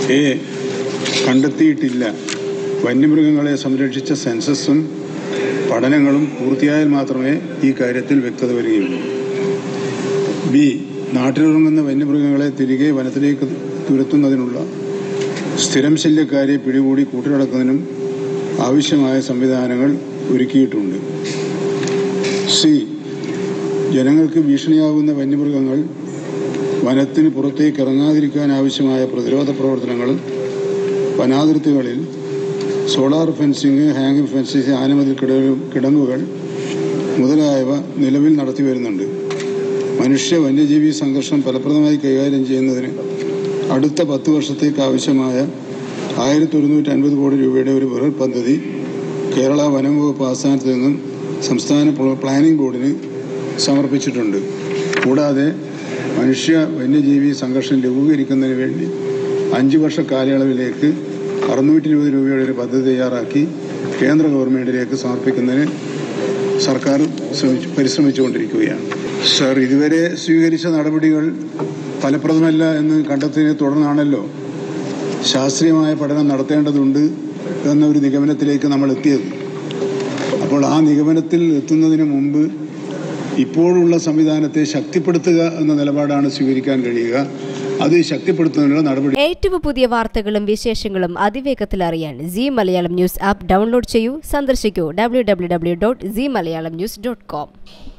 A കണ്ടെത്തിയിട്ടില്ല വന്യമൃഗങ്ങളെ സംരക്ഷിച്ച സെൻസസും പഠനങ്ങളും പൂർത്തിയായാൽ മാത്രമേ ഈ കാര്യത്തിൽ വ്യക്തത വരികയുള്ളൂ ബി നാട്ടിലിറങ്ങുന്ന വന്യമൃഗങ്ങളെ തിരികെ വനത്തിലേക്ക് തുരത്തുന്നതിനുള്ള സ്ഥിരം ശല്യക്കാരെ പിടികൂടി കൂട്ടിലടക്കുന്നതിനും ആവശ്യമായ സംവിധാനങ്ങൾ ഒരുക്കിയിട്ടുണ്ട് സി ജനങ്ങൾക്ക് ഭീഷണിയാകുന്ന വന്യമൃഗങ്ങൾ വനത്തിന് പുറത്തേക്ക് ഇറങ്ങാതിരിക്കാൻ ആവശ്യമായ പ്രതിരോധ പ്രവർത്തനങ്ങൾ വനാതിർത്തികളിൽ സോളാർ ഫെൻസിങ് ഹാങ്ങിങ് ഫെൻസിങ് ആനമതിൽ കിടങ്ങുകൾ മുതലായവ നിലവിൽ നടത്തി വരുന്നുണ്ട് മനുഷ്യ വന്യജീവി സംഘർഷം ഫലപ്രദമായി കൈകാര്യം ചെയ്യുന്നതിന് അടുത്ത പത്ത് വർഷത്തേക്ക് ആവശ്യമായ ആയിരത്തി ഒരുന്നൂറ്റി അൻപത് കോടി രൂപയുടെ ഒരു ബൃഹത് പദ്ധതി കേരള വനം വകുപ്പ് ആസ്ഥാനത്ത് നിന്നും സംസ്ഥാന പ്ലാനിംഗ് ബോർഡിന് സമർപ്പിച്ചിട്ടുണ്ട് കൂടാതെ മനുഷ്യ വന്യജീവി സംഘർഷം ലഘൂകരിക്കുന്നതിന് വേണ്ടി അഞ്ച് വർഷ കാലയളവിലേക്ക് അറുന്നൂറ്റി ഇരുപത് രൂപയുടെ ഒരു പദ്ധതി തയ്യാറാക്കി കേന്ദ്ര ഗവൺമെന്റിലേക്ക് സമർപ്പിക്കുന്നതിന് സർക്കാർ ശ്രമിച്ചു പരിശ്രമിച്ചുകൊണ്ടിരിക്കുകയാണ് സർ ഇതുവരെ സ്വീകരിച്ച നടപടികൾ ഫലപ്രദമല്ല എന്ന് കണ്ടെത്തിയതിനെ തുടർന്നാണല്ലോ ശാസ്ത്രീയമായ പഠനം നടത്തേണ്ടതുണ്ട് എന്നൊരു നിഗമനത്തിലേക്ക് നമ്മൾ എത്തിയത് അപ്പോൾ ആ നിഗമനത്തിൽ എത്തുന്നതിന് മുമ്പ് ഇപ്പോഴുള്ള സംവിധാനത്തെ ശക്തിപ്പെടുത്തുക എന്ന നിലപാടാണ് സ്വീകരിക്കാൻ കഴിയുക അത് ശക്തിപ്പെടുത്തുന്നതിനുള്ള നടപടി ഏറ്റവും പുതിയ വാർത്തകളും വിശേഷങ്ങളും അതിവേഗത്തിൽ അറിയാൻ C Malayalam news app download ചെയ്യൂ സന്ദർശിക്കൂ W W W dot C Malayalam news dot com